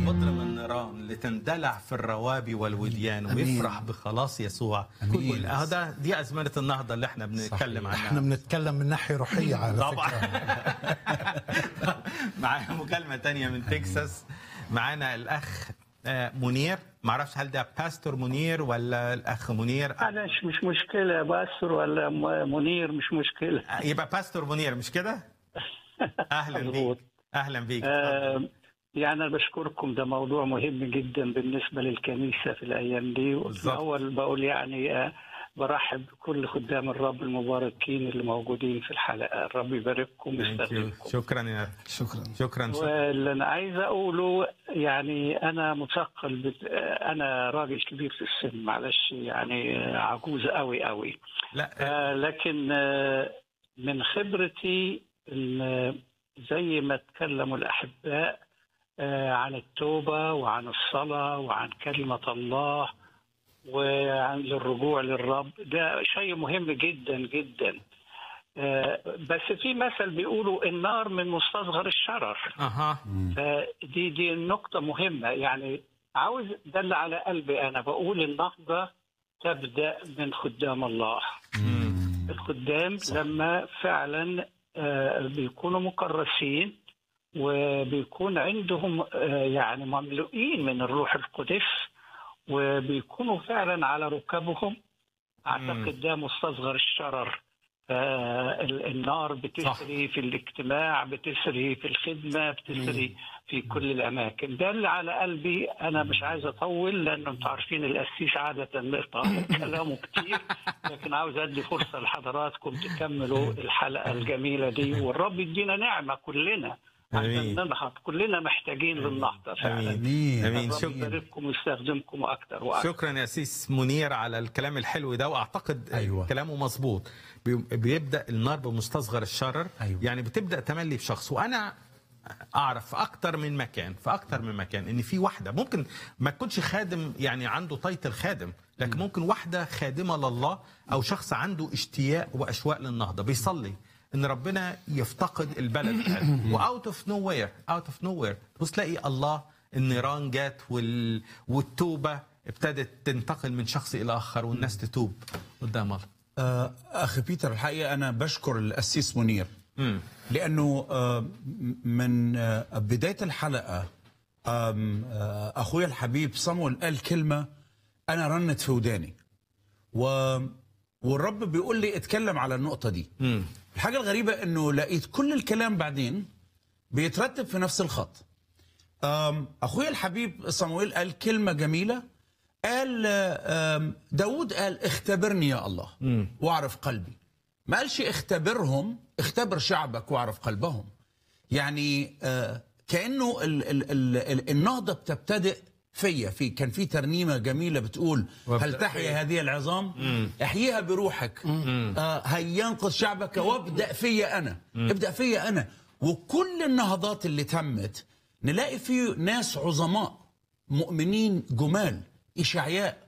مضرم النيران لتندلع في الروابي والوديان ويفرح بخلاص يسوع أمين. هذا دي أزمنة النهضة اللي احنا بنتكلم احنا عنها بنتكلم من ناحيه روحيه على طبعا فكره معانا مكالمة تانية من تكساس معانا الأخ آه، منير معرفش هل ده باستور منير ولا الأخ منير معلش مش مشكلة بأسر ولا م- منير مش مشكلة آه، يبقى باستور منير مش كده؟ أهلا مظبوط. بيك أهلا بيك آه يعني أنا بشكركم ده موضوع مهم جدا بالنسبة للكنيسة في الأيام دي بالظبط. الأول بقول يعني آه برحب بكل خدام الرب المباركين اللي موجودين في الحلقة الرب يبارككم Thank you. ويستخدمكم شكرا يا شكرا شكرا شكرا واللي انا عايز اقوله يعني انا مثقل بت... انا راجل كبير في السن معلش يعني عجوز قوي قوي لا آه، لكن آه، من خبرتي إن زي ما تكلموا الأحباء آه، عن التوبة وعن الصلاة وعن كلمة الله وعن الرجوع للرب ده شيء مهم جدا جدا آه، بس في مثل بيقولوا النار من مستصغر الشرر أها فدي دي النقطة مهمة يعني عاوز ده اللي على قلبي أنا بقول النهضة تبدأ من خدام الله الخدام لما فعلا آه، بيكونوا مكرسين وبيكون عندهم آه، يعني مملوئين من الروح القدس وبيكونوا فعلا على ركبهم اعتقد ده مستصغر الشرر آه، ال- النار بتسري في الاجتماع بتسري في الخدمه بتسري في كل الاماكن ده اللي على قلبي انا مش عايز اطول لانه انتم عارفين القسيس عاده بيقطع كلامه كتير لكن عاوز ادي فرصه لحضراتكم تكملوا الحلقه الجميله دي والرب يدينا نعمه كلنا عشان آمين. ننهض كلنا محتاجين للنهضه فعلا امين امين الرب شكرا يبارككم ويستخدمكم اكثر واكثر شكرا يا سيس منير على الكلام الحلو ده واعتقد أيوة. كلامه مظبوط بي- بيبدا النار بمستصغر الشرر أيوة. يعني بتبدا تملي بشخص وانا اعرف في اكتر من مكان في اكتر من مكان ان في واحده ممكن ما تكونش خادم يعني عنده تايتل خادم لكن ممكن واحده خادمه لله او شخص عنده اشتياق واشواق للنهضه بيصلي ان ربنا يفتقد البلد واوت اوف نو وير اوت اوف نو وير بص تلاقي الله النيران جات وال... والتوبه ابتدت تنتقل من شخص الى اخر والناس تتوب قدام الله آه، أخي بيتر الحقيقة أنا بشكر الأسيس منير لأنه آه، م- من آه، بداية الحلقة آم، آه، أخويا الحبيب صمويل قال كلمة أنا رنت في وداني و والرب بيقول لي اتكلم على النقطة دي الحاجة الغريبة أنه لقيت كل الكلام بعدين بيترتب في نفس الخط أم، أخويا الحبيب صمويل قال كلمة جميلة قال أم، داود قال اختبرني يا الله واعرف قلبي ما قالش اختبرهم اختبر شعبك واعرف قلبهم يعني آه، كأنه ال ال ال ال النهضة بتبتدئ فيا في كان في ترنيمة جميلة بتقول وابدأ هل فيا. تحيا هذه العظام احييها بروحك آه هينقذ شعبك وابدأ فيا أنا ابدأ فيا أنا وكل النهضات اللي تمت نلاقي في ناس عظماء مؤمنين جمال إشعياء